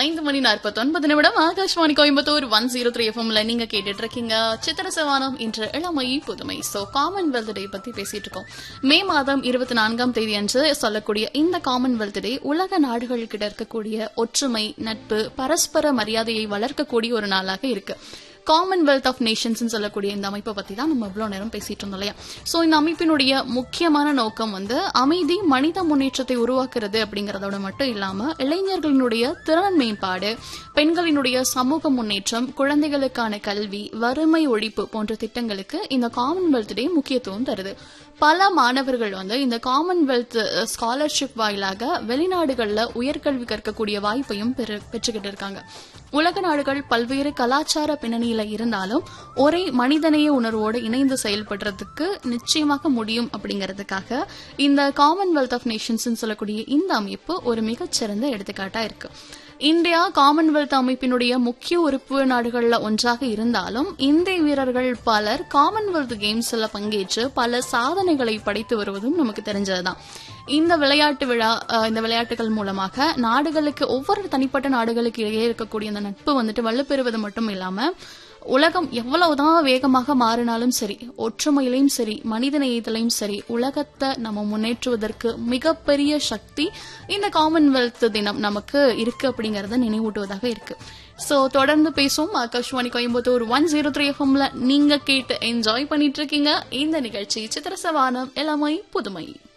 ஐந்து மணி நாற்பத்தொன்பது நிமிடம் Akashvani Coimbatore one zero three எஃப்எம்ல நீங்க கேட்டுட்டு இருக்கீங்க சித்திர சவானம் இன்று இளமை புதுமை சோ காமன்வெல்த் டே பத்தி பேசிட்டு இருக்கோம் மே மாதம் இருபத்தி நான்காம் தேதி அன்று சொல்லக்கூடிய இந்த காமன்வெல்த் டே உலக நாடுகள் கிட்ட இருக்கக்கூடிய ஒற்றுமை நட்பு பரஸ்பர மரியாதையை வளர்க்கக்கூடிய ஒரு நாளாக இருக்கு காமன்வெல்த் ஆஃப் நேஷன்ஸ் சொல்லக்கூடிய இந்த அமைப்பை பத்தி தான் நம்ம இவ்வளவு நேரம் பேசிட்டு இருந்தோம் இல்லையா சோ இந்த அமைப்பினுடைய முக்கியமான நோக்கம் வந்து அமைதி மனித முன்னேற்றத்தை உருவாக்குறது அப்படிங்கறதோட மட்டும் இல்லாம இளைஞர்களினுடைய திறன் மேம்பாடு பெண்களினுடைய சமூக முன்னேற்றம் குழந்தைகளுக்கான கல்வி வறுமை ஒழிப்பு போன்ற திட்டங்களுக்கு இந்த காமன்வெல்த் டே முக்கியத்துவம் தருது பல மாணவர்கள் வந்து இந்த காமன்வெல்த் ஸ்காலர்ஷிப் வாயிலாக வெளிநாடுகள்ல உயர்கல்வி கற்கக்கூடிய வாய்ப்பையும் பெறு- பெற்றுக்கிட்டு இருக்காங்க உலக நாடுகள் பல்வேறு கலாச்சார பின்னணியில இருந்தாலும் ஒரே மனிதநேய உணர்வோடு இணைந்து செயல்படுறதுக்கு நிச்சயமாக முடியும் அப்படிங்கிறதுக்காக இந்த காமன்வெல்த் ஆஃப் நேஷன்ஸ் சொல்லக்கூடிய இந்த அமைப்பு ஒரு மிகச்சிறந்த எடுத்துக்காட்டா இருக்கு இந்தியா காமன்வெல்த் அமைப்பினுடைய முக்கிய உறுப்பு நாடுகள்ல ஒன்றாக இருந்தாலும் இந்திய வீரர்கள் பலர் காமன்வெல்த் கேம்ஸ்ல பங்கேற்று பல சாதனைகளை படைத்து வருவதும் நமக்கு தெரிஞ்சதுதான் இந்த விளையாட்டு விழா அஹ், இந்த விளையாட்டுகள் மூலமாக நாடுகளுக்கு ஒவ்வொரு தனிப்பட்ட நாடுகளுக்கு இடையே இருக்கக்கூடிய அந்த நட்பு வந்துட்டு வலுப்பெறுவது மட்டும் இல்லாம உலகம் எவ்வளவுதான் வேகமாக மாறினாலும் சரி ஒற்றுமையிலையும் சரி மனித நேயத்திலையும் சரி உலகத்தை நம்ம முன்னேற்றுவதற்கு மிகப்பெரிய சக்தி இந்த காமன்வெல்த் தினம் நமக்கு இருக்கு அப்படிங்கறத நினைவூட்டுவதாக இருக்கு சோ தொடர்ந்து பேசுவோம் Akashvani Coimbatore one zero three எஃப்எம்ல நீங்க கேட்டு என்ஜாய் பண்ணிட்டு இருக்கீங்க இந்த நிகழ்ச்சி சித்திரசவானம் இளமை புதுமை